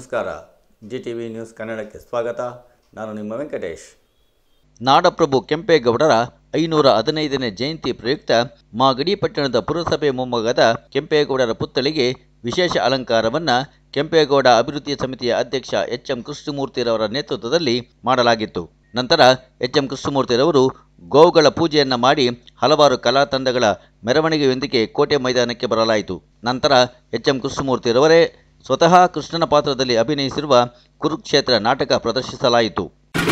ನಮಸ್ಕಾರ G T V news ಕನ್ನಡಕ್ಕೆ ಸ್ವಾಗತ ನಾನು ನಿಮ್ಮ ವೆಂಕಟೇಶ್ ನಾಡಪ್ರಭು ಕೆಂಪೇಗೌಡರ ಐನೂರ ಹದಿನೈದನೇ ಜಯಂತಿ ಪ್ರಯುಕ್ತ ಮಾಗಡಿ ಪಟ್ಟಣದ ಪುರಸಭೆ ಮೊಮ್ಮಗದ ಕೆಂಪೇಗೌಡರ ಪುತ್ಥಳಿಗೆ ವಿಶೇಷ ಅಲಂಕಾರವನ್ನು ಕೆಂಪೇಗೌಡ ಅಭಿವೃದ್ಧಿ ಸಮಿತಿಯ ಅಧ್ಯಕ್ಷ ಎಚ್ ಎಂ ಕೃಷ್ಣಮೂರ್ತಿರವರ ನೇತೃತ್ವದಲ್ಲಿ ಮಾಡಲಾಗಿತ್ತು ನಂತರ ಎಚ್ ಎಂ ಕೃಷ್ಣಮೂರ್ತಿರವರು ಗೋವುಗಳ ಪೂಜೆಯನ್ನು ಮಾಡಿ ಹಲವಾರು ಕಲಾ ತಂಡಗಳ ಮೆರವಣಿಗೆಯೊಂದಿಗೆ ಕೋಟೆ ಮೈದಾನಕ್ಕೆ ಬರಲಾಯಿತು ನಂತರ ಎಚ್ ಎಂ ಕೃಷ್ಣಮೂರ್ತಿರವರೇ ಸ್ವತಃ ಕೃಷ್ಣನ ಪಾತ್ರದಲ್ಲಿ ಅಭಿನಯಿಸಿರುವ ಕುರುಕ್ಷೇತ್ರ ನಾಟಕ ಪ್ರದರ್ಶಿಸಲಾಯಿತು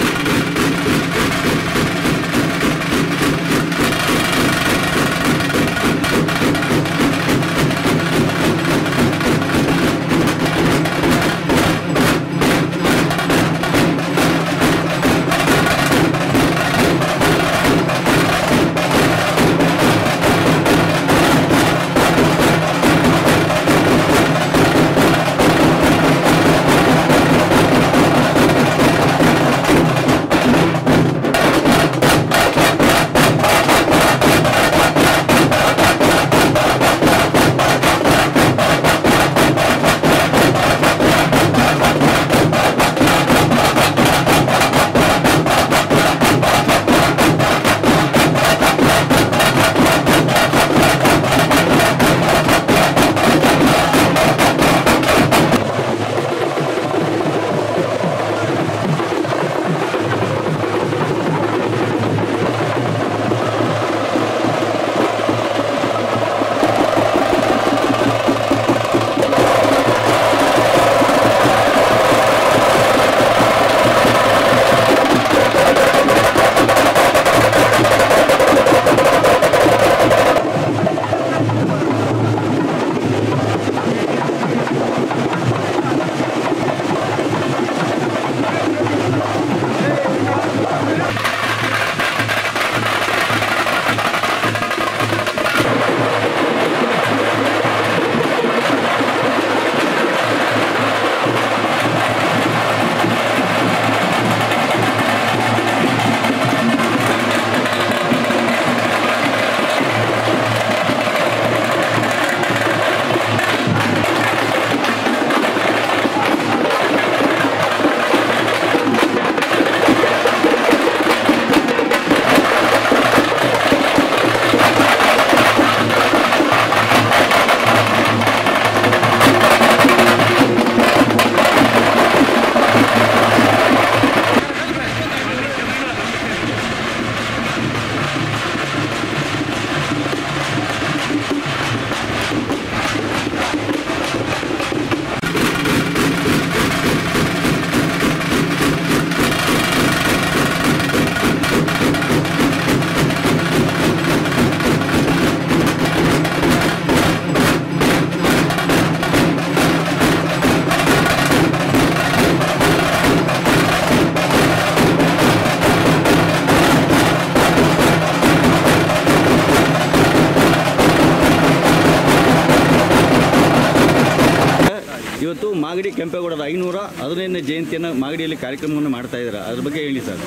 ಇವತ್ತು ಮಾಗಡಿ ಕೆಂಪೇಗೌಡರ ಐನೂರ ಹದಿನೈದನೇ ಜಯಂತಿಯನ್ನು ಮಾಗಡಿಯಲ್ಲಿ ಕಾರ್ಯಕ್ರಮವನ್ನು ಮಾಡ್ತಾ ಇದ್ದಾರೆ ಅದ್ರ ಬಗ್ಗೆ ಹೇಳಿ ಸರ್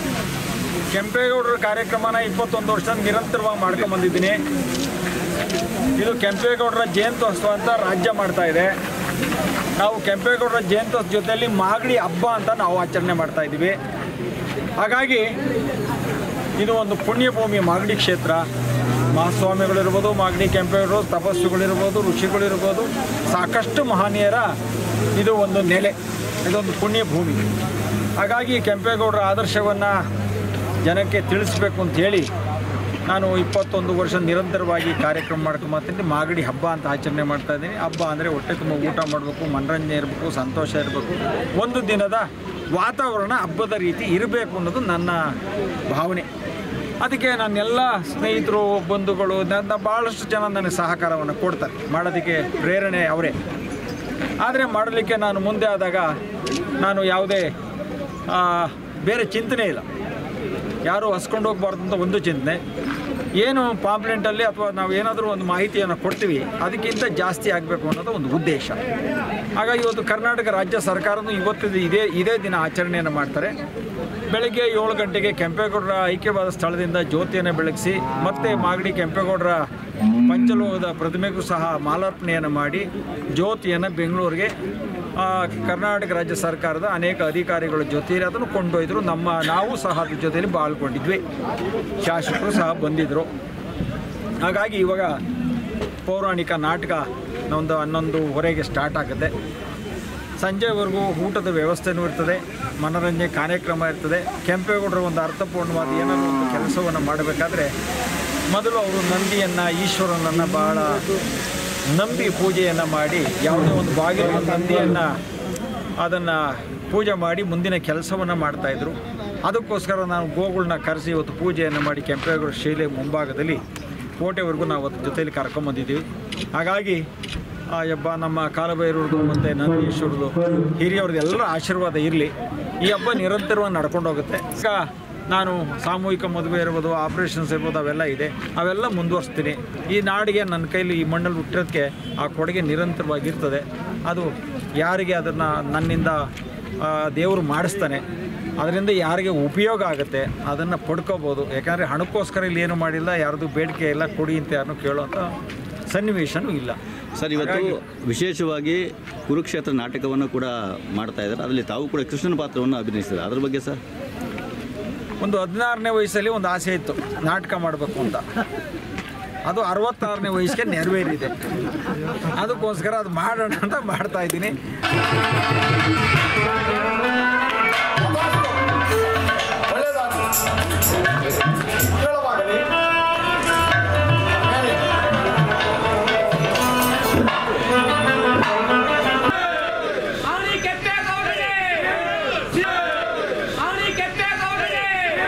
ಕೆಂಪೇಗೌಡರ ಕಾರ್ಯಕ್ರಮನ ಇಪ್ಪತ್ತೊಂದು ವರ್ಷ ನಿರಂತರವಾಗಿ ಮಾಡ್ಕೊಂಡು ಬಂದಿದ್ದೀನಿ ಇದು ಕೆಂಪೇಗೌಡರ ಜಯಂತ್ಯೋತ್ಸವ ಅಂತ ರಾಜ್ಯ ಮಾಡ್ತಾ ಇದೆ ನಾವು ಕೆಂಪೇಗೌಡರ ಜಯಂತ್ಯೋತ್ಸವ ಜೊತೆಯಲ್ಲಿ ಮಾಗಡಿ ಹಬ್ಬ ಅಂತ ನಾವು ಆಚರಣೆ ಮಾಡ್ತಾ ಇದ್ದೀವಿ ಹಾಗಾಗಿ ಇದು ಒಂದು ಪುಣ್ಯಭೂಮಿ ಮಾಗಡಿ ಕ್ಷೇತ್ರ ಮಹಾಸ್ವಾಮಿಗಳಿರ್ಬೋದು ಮಾಗಡಿ ಕೆಂಪೇಗೌಡರು ತಪಸ್ಸುಗಳಿರ್ಬೋದು ಋಷಿಗಳಿರ್ಬೋದು ಸಾಕಷ್ಟು ಮಹನೀಯರ ಇದು ಒಂದು ನೆಲೆ ಇದೊಂದು ಪುಣ್ಯಭೂಮಿ ಹಾಗಾಗಿ ಕೆಂಪೇಗೌಡರ ಆದರ್ಶವನ್ನು ಜನಕ್ಕೆ ತಿಳಿಸ್ಬೇಕು ಅಂತ ಹೇಳಿ ನಾನು ಇಪ್ಪತ್ತೊಂದು ವರ್ಷ ನಿರಂತರವಾಗಿ ಕಾರ್ಯಕ್ರಮ ಮಾಡ್ಕೊಂಬತ್ತೀನಿ ಮಾಗಡಿ ಹಬ್ಬ ಅಂತ ಆಚರಣೆ ಮಾಡ್ತಾ ಇದ್ದೀನಿ ಹಬ್ಬ ಅಂದರೆ ಹೊಟ್ಟೆ ತುಂಬ ಊಟ ಮಾಡಬೇಕು ಮನರಂಜನೆ ಇರಬೇಕು ಸಂತೋಷ ಇರಬೇಕು ಒಂದು ದಿನದ ವಾತಾವರಣ ಹಬ್ಬದ ರೀತಿ ಇರಬೇಕು ಅನ್ನೋದು ನನ್ನ ಭಾವನೆ ಅದಕ್ಕೆ ನನ್ನೆಲ್ಲ ಸ್ನೇಹಿತರು ಬಂಧುಗಳು ನನ್ನ ಭಾಳಷ್ಟು ಜನ ನನಗೆ ಸಹಕಾರವನ್ನು ಕೊಡ್ತಾರೆ ಮಾಡೋದಕ್ಕೆ ಪ್ರೇರಣೆ ಅವರೇ ಆದರೆ ಮಾಡಲಿಕ್ಕೆ ನಾನು ಮುಂದೆ ಆದಾಗ ನಾನು ಯಾವುದೇ ಆ, ಬೇರೆ ಚಿಂತನೆ ಇಲ್ಲ ಯಾರು ಹಸ್ಕೊಂಡು ಹೋಗ್ಬಾರ್ದು ಅಂತ ಒಂದು ಚಿಂತನೆ ಏನು ಪಾಂಪ್ಲೆಂಟಲ್ಲಿ ಅಥವಾ ನಾವು ಏನಾದರೂ ಒಂದು ಮಾಹಿತಿಯನ್ನು ಕೊಡ್ತೀವಿ ಅದಕ್ಕಿಂತ ಜಾಸ್ತಿ ಆಗಬೇಕು ಅನ್ನೋದು ಒಂದು ಉದ್ದೇಶ ಹಾಗಾಗಿ ಇವತ್ತು ಕರ್ನಾಟಕ ರಾಜ್ಯ ಸರ್ಕಾರನೂ ಇವತ್ತು ಇದೇ ಇದೇ ದಿನ ಆಚರಣೆಯನ್ನು ಮಾಡ್ತಾರೆ ಬೆಳಗ್ಗೆ ಏಳು ಗಂಟೆಗೆ ಕೆಂಪೇಗೌಡರ ಐಕ್ಯವಾದ ಸ್ಥಳದಿಂದ ಜ್ಯೋತಿಯನ್ನು ಬೆಳಗಿಸಿ ಮತ್ತೆ ಮಾಗಡಿ ಕೆಂಪೇಗೌಡರ ಪಂಚಲೋಹದ ಪ್ರತಿಮೆಗೂ ಸಹ ಮಾಲಾರ್ಪಣೆಯನ್ನು ಮಾಡಿ ಜ್ಯೋತಿಯನ್ನು ಬೆಂಗಳೂರಿಗೆ ಆ, ಕರ್ನಾಟಕ ರಾಜ್ಯ ಸರ್ಕಾರದ ಅನೇಕ ಅಧಿಕಾರಿಗಳ ಜೊತೆಯಲ್ಲಿ ಅದನ್ನು ಕೊಂಡೊಯ್ದರು ನಮ್ಮ ನಾವು ಸಹ ಅದ್ರ ಜೊತೆಯಲ್ಲಿ ಬಾಳ್ಕೊಂಡಿದ್ವಿ ಶಾಸಕರು ಸಹ ಬಂದಿದ್ದರು ಹಾಗಾಗಿ ಇವಾಗ ಪೌರಾಣಿಕ ನಾಟಕ ಒಂದು ಹನ್ನೊಂದುವರೆಗೆ ಸ್ಟಾರ್ಟ್ ಆಗುತ್ತೆ ಸಂಜೆವರೆಗೂ ಊಟದ ವ್ಯವಸ್ಥೆನೂ ಇರ್ತದೆ ಮನೋರಂಜನೆ ಕಾರ್ಯಕ್ರಮ ಇರ್ತದೆ ಕೆಂಪೇಗೌಡರ ಒಂದು ಅರ್ಥಪೂರ್ಣವಾದ ಏನಾದರೂ ಒಂದು ಕೆಲಸವನ್ನು ಮಾಡಬೇಕಾದ್ರೆ ಮೊದಲು ಅವರು ನಂದಿಯನ್ನು ಈಶ್ವರನನ್ನು ಬಹಳ ನಂಬಿ ಪೂಜೆಯನ್ನು ಮಾಡಿ ಯಾವುದೇ ಒಂದು ಬಾಗಿಲು ನಂದಿಯನ್ನು ಅದನ್ನು ಪೂಜೆ ಮಾಡಿ ಮುಂದಿನ ಕೆಲಸವನ್ನು ಮಾಡ್ತಾಯಿದ್ರು ಅದಕ್ಕೋಸ್ಕರ ನಾವು ಗೋಗಳನ್ನ ಕರೆಸಿ ಇವತ್ತು ಪೂಜೆಯನ್ನು ಮಾಡಿ ಕೆಂಪೇಗೌಡ ಶೈಲಿ ಮುಂಭಾಗದಲ್ಲಿ ಕೋಟೆವರೆಗೂ ನಾವು ಅದ್ರ ಜೊತೆಯಲ್ಲಿ ಕರ್ಕೊಂಬಂದಿದ್ದೀವಿ ಹಾಗಾಗಿ ಆ ಹಬ್ಬ ನಮ್ಮ ಕಾಲಭೈರವ್ರದ್ದು ಮತ್ತು ನಂದೀಶ್ವರದು ಹಿರಿಯವ್ರದ್ದು ಎಲ್ಲರ ಆಶೀರ್ವಾದ ಇರಲಿ ಈ ಹಬ್ಬ ನಿರಂತರವಾಗಿ ನಡ್ಕೊಂಡು ಹೋಗುತ್ತೆ ಈಗ ನಾನು ಸಾಮೂಹಿಕ ಮದುವೆ ಇರ್ಬೋದು ಆಪ್ರೇಷನ್ಸ್ ಇರ್ಬೋದು ಅವೆಲ್ಲ ಇದೆ ಅವೆಲ್ಲ ಮುಂದುವರಿಸ್ತೀನಿ ಈ ನಾಡಿಗೆ ನನ್ನ ಕೈಲಿ ಈ ಮಣ್ಣಲ್ಲಿ ಹುಟ್ಟಿರೋದಕ್ಕೆ ಆ ಕೊಡುಗೆ ನಿರಂತರವಾಗಿರ್ತದೆ ಅದು ಯಾರಿಗೆ ಅದನ್ನು ನನ್ನಿಂದ ಆ, ದೇವರು ಮಾಡಿಸ್ತಾನೆ ಅದರಿಂದ ಯಾರಿಗೆ ಉಪಯೋಗ ಆಗುತ್ತೆ ಅದನ್ನು ಪಡ್ಕೋಬೋದು ಯಾಕಂದರೆ ಹಣಕ್ಕೋಸ್ಕರ ಇಲ್ಲಿ ಏನು ಮಾಡಿಲ್ಲ ಯಾರ್ದು ಬೇಡಿಕೆ ಇಲ್ಲ ಕೊಡಿ ಅಂತ ಯಾರನ್ನೂ ಕೇಳೋಂಥ ಸನ್ನಿವೇಶನೂ ಇಲ್ಲ ಸರ್ ಇವತ್ತು ವಿಶೇಷವಾಗಿ ಕುರುಕ್ಷೇತ್ರ ನಾಟಕವನ್ನು ಕೂಡ ಮಾಡ್ತಾ ಇದ್ದಾರೆ ಅದರಲ್ಲಿ ತಾವು ಕೂಡ ಕೃಷ್ಣನ ಪಾತ್ರವನ್ನು ಅಭಿನಯಿಸಿದ್ದಾರೆ ಅದ್ರ ಬಗ್ಗೆ ಸರ್ ಒಂದು ಹದಿನಾರನೇ ವಯಸ್ಸಲ್ಲಿ ಒಂದು ಆಸೆ ಇತ್ತು ನಾಟಕ ಮಾಡಬೇಕು ಅಂತ ಅದು ಅರವತ್ತಾರನೇ ವಯಸ್ಸಿಗೆ ನೆರವೇರಿದೆ ಅದಕ್ಕೋಸ್ಕರ ಅದು ಮಾಡೋಣ ಅಂತ ಮಾಡ್ತಾ ಇದ್ದೀನಿ ಅವನಿ ಕೆಂಪೇಗೌಡರೇ ಅವನಿ ಕೆಂಪೇಗೌಡರೇ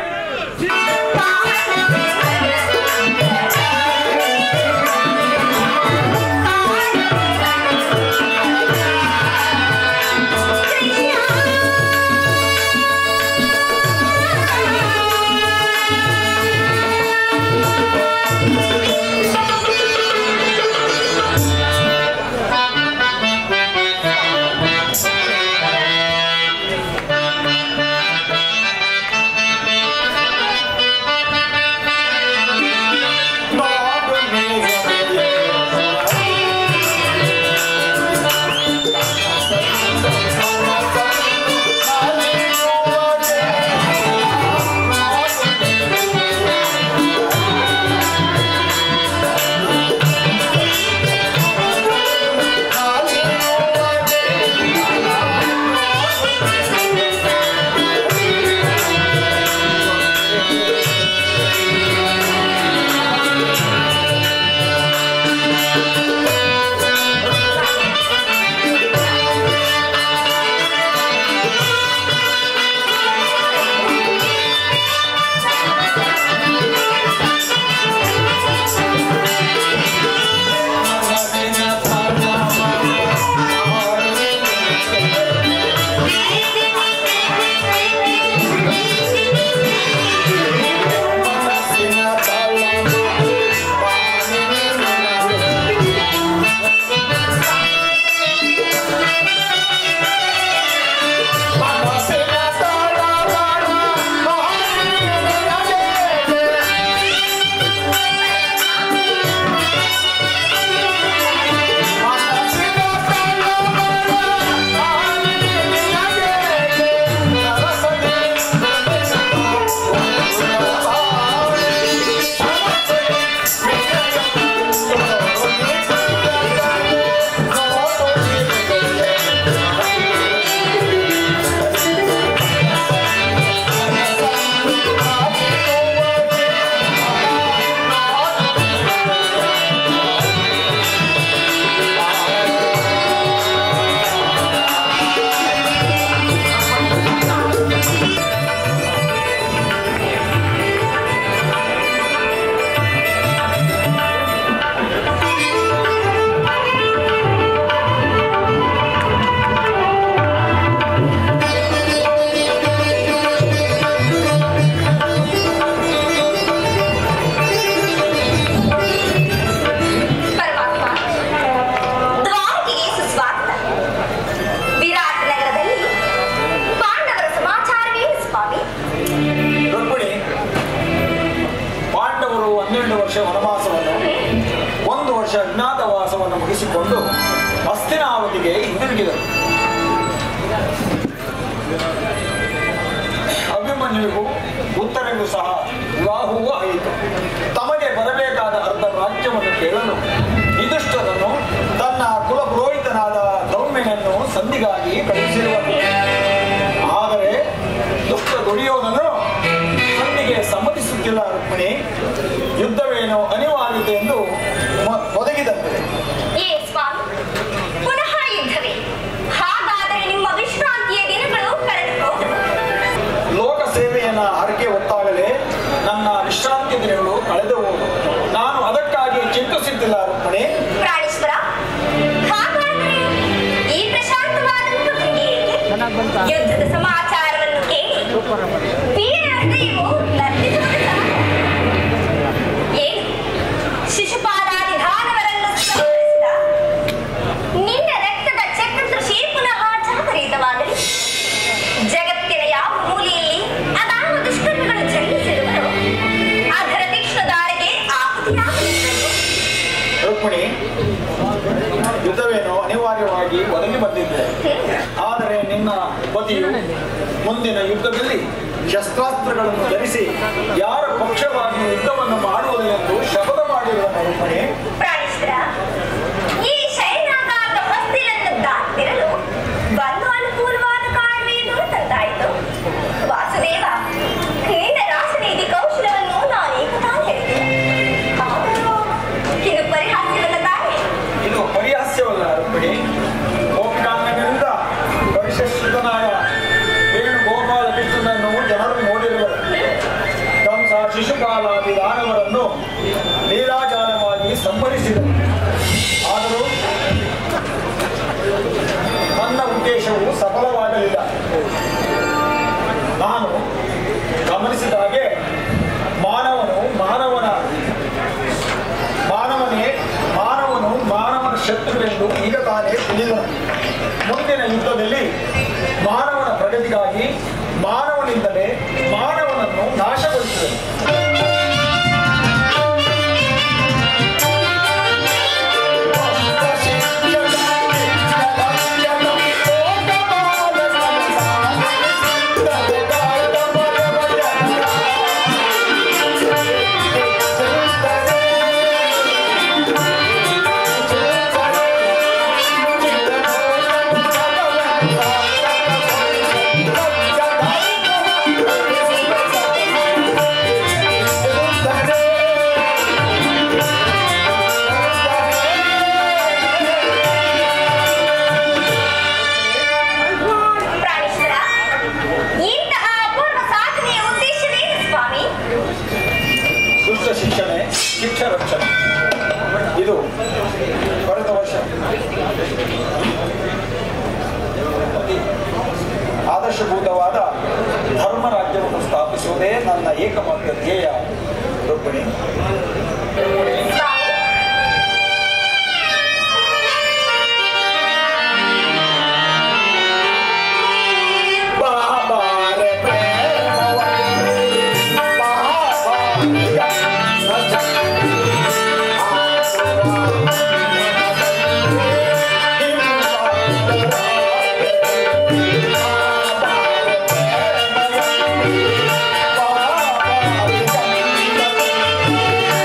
ಪರಮಾತ್ಮ ದ್ವಾರಕೆಗೆ ಸುಸ್ವಾಗತ ವಿರಾಟ್ ನಗರದಲ್ಲಿ ಪಾಂಡವರ ಸಮಾಚಾರವೇನು ಸ್ವಾಮಿ ರುಕ್ಮಿಣಿ ಪಾಂಡವರು ಹನ್ನೆರಡು ವರ್ಷ ವನವಾಸವನ್ನು ಒಂದು ವರ್ಷ ಅಜ್ಞಾತವಾಸವನ್ನು ಮುಗಿಸಿಕೊಂಡು ಹಸ್ತಿನಾವತಿಗೆ ಹಿಂದಿರುಗಿದರು ಅಭಿಮನ್ಯುವಿಗೂ ಉತ್ತರಿಗೂ ಸಹ ವಿವಾಹವೂ ಆಯಿತು ತಮಗೆ ಬರಬೇಕಾದ ಅರ್ಧ ರಾಜ್ಯವನ್ನು ಕೇಳಲು ಯುಧಿಷ್ಠರನು ತನ್ನ ಕುಲ ಪುರೋಹಿತನಾದ ದೌಮ್ಯನನ್ನು ಸಂಧಿಗಾಗಿ ಕಳುಹಿಸಿರುವನು ಆದರೆ ದುಷ್ಟ ದುರ್ಯೋಧನನು ಸಂಧಿಗೆ ಸಮ್ಮತಿಸುತ್ತಿಲ್ಲ ರುಕ್ಮಿಣಿ ಯುದ್ಧವೇನೋ ಅನಿವಾರ್ಯತೆ ಎಂದು ಮ- ಒದಗಿದಂತೆ ಏ ಸ್ವಾಮಿ ಪುನಃ ಯುದ್ಧವೇ ಹಾಗಾದರೆ ನಿಮ್ಮ ವಿಶ್ರಾಂತಿಯ ದಿನಗಳು ಕಳೆದು ಹೋದವು ಲೋಕ ಸೇವೆಯನ್ನ ಹರಕೆ ಹೊತ್ತಾಗಲೇ ನನ್ನ ವಿಶ್ರಾಂತಿ ದಿನಗಳು ಕಳೆದು ಹೋದವು ನಾನು ಅದಕ್ಕಾಗಿ ಚಿಂತಿಸುತ್ತಿಲ್ಲ ರುಕ್ಮಿಣಿ ಪ್ರಾಣೇಶ್ವರ ಹಾಗಾದರೆ ಈ ಪ್ರಶಾಂತವಾದಂತ ಭಂಗಿಯಲ್ಲಿ ಯುದ್ಧದ ಸಮಾಚಾರವನ್ನು ಕೇಳಿ ವೀರ ಹೃದಯವು ನರ್ತಿಸುವುದು ಸಹಜ. ಏನು ಶಿಶುಪಾಲಾದಿ ದಾನವರನ್ನು ಸಂಹರಿಸಿದ ನಿನ್ನ ರಕ್ತದ ಚಕ್ರದೃಷಿ ಪುನಃ ಜಾಗರಿತವಾಗಲಿ ಜಗತ್ತಿನ ಯಾವ ಮೂಲೆಯಲ್ಲಿ ಅದಾವ ದುಷ್ಕರ್ಮಗಳು ಜನ್ಮಿಸಿರುವರೋ ಅದರ ತೀಕ್ಷ್ಣದಾರಿಗೆ ಆಹುತಿಯಾಗಲಿರುವುದು ರುಕ್ಮಿಣಿ ಯುದ್ಧವೇನೋ ಅನಿವಾರ್ಯವಾಗಿ ಒದಗಿ ಬಂದಿದ್ದೆ ಆದರೆ ನಿನ್ನ ಪತಿಯು ಮುಂದಿನ ಯುದ್ಧದಲ್ಲಿ ಶಸ್ತ್ರಾಸ್ತ್ರಗಳನ್ನು ಧರಿಸಿ ಯಾರ ಪಕ್ಷವಾಗಿ ಯುದ್ಧವನ್ನು ಮಾಡುವುದೆಂದು ಶಪಥ ಮಾಡಿರುವ ರುಕ್ಮಿಣಿ ಪ್ರಾಣೇಶ್ವರ ಈ ಶಯನಾಗಾರದ ಹೊಸ್ತಿಲನ್ನು ದಾಟಿರಲು ಒಂದು ಅನುಕೂಲವಾದ ಕಾರಣವೇನು ತಂದಾಯಿತು ವಾಸುದೇವ ನಿನ್ನ ರಾಸನೀತಿ ಕೌಶಲವನ್ನು ನಾನು ಏಕತಾ ಹೇಳಿದೆ ಆದರೂ ಇದು ಪರಿಹಾಸ್ಯವಲ್ಲ ತಾನೇ ಇದು ಪರಿಹಾಸ್ಯವಲ್ಲ ರುಕ್ಮಿಣಿ ಗೋಪಿಕಾಂಗನಿಂದ ಪರಿಶಿಷ್ಟನಾದ ವೇಣುಗೋಪಾಲ ಕೃಷ್ಣನನ್ನು ಜನರು ನೋಡಿರುವರು ಕಂಸ ಶಿಶುಪಾಲಾದಿ ದಾನವರನ್ನು ಲೀಲಾಜಾಲವಾಗಿ ಸಂಹರಿಸಿದರು ಆದರೂ ನನ್ನ ಉದ್ದೇಶವು ಸಫಲವಾಗಲಿಲ್ಲ ನಾನು ಗಮನಿಸಿದ ಹಾಗೆ ಮಾನವನು ಮಾನವನ ಮಾನವನೇ ಮಾನವನು ಮಾನವನ ಶತ್ರುವೆಂದು ಈಗ ತಾನೇ ತಿಳಿದನು ಮುಂದಿನ ಯುದ್ಧದಲ್ಲಿ ಮಾನವನ ಪ್ರಗತಿಗಾಗಿ ಮಾನವನಿಂದಲೇ ಮಾನವನನ್ನು ನಾಶಗೊಳಿಸಿದನು ಪ್ರಾಣೇಶ್ವರ ಇಂತಹ ಅಪೂರ್ವ ಸಾಧನೆಯ ಉದ್ದೇಶವೇನು ಸ್ವಾಮಿ ದುಷ್ಟ ಶಿಕ್ಷಣೆ ಶಿಕ್ಷ ರಕ್ಷಣೆ ಇದು ಕಳೆದ ವರ್ಷ ಆದರ್ಶಭೂತವಾದ ಧರ್ಮ ರಾಜ್ಯವನ್ನು ಸ್ಥಾಪಿಸುವುದೇ ನನ್ನ ಏಕಮಾತ್ರ ಧ್ಯೇಯ ರುಕ್ಮಿಣಿ ಸ್ವಾಮಿ ಬಾಬಾರೆ ಪ್ರೇಮವಲ್ಲಿ ಬಾಬಾರಿಯ ಬಾಬಾರಿಯ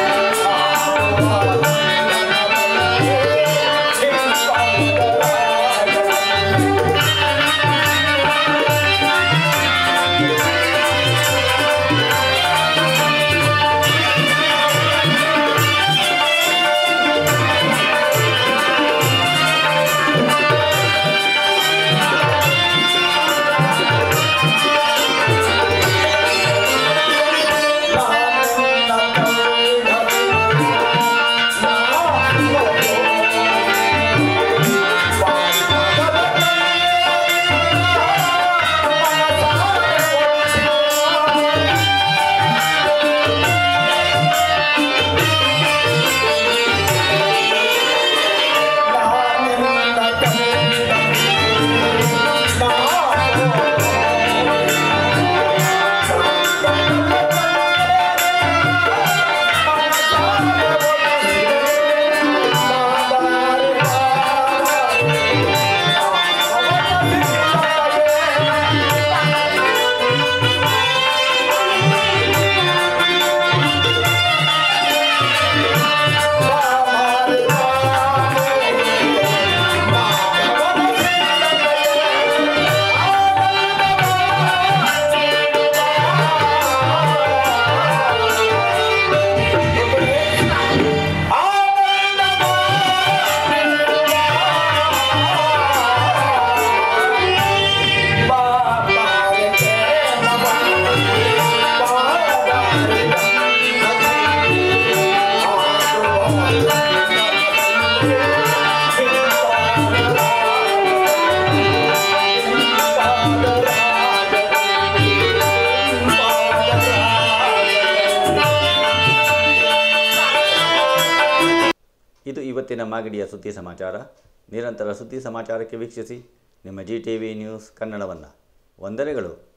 ಇದು ಇವತ್ತಿನ ಮಾಗಡಿಯ ಸುದ್ದಿ ಸಮಾಚಾರ ನಿರಂತರ ಸುದ್ದಿ ಸಮಾಚಾರಕ್ಕೆ ವೀಕ್ಷಿಸಿ ನಿಮ್ಮ ಜಿ ಟಿ ವಿ ನ್ಯೂಸ್ ಕನ್ನಡವನ್ನು ವಂದನೆಗಳು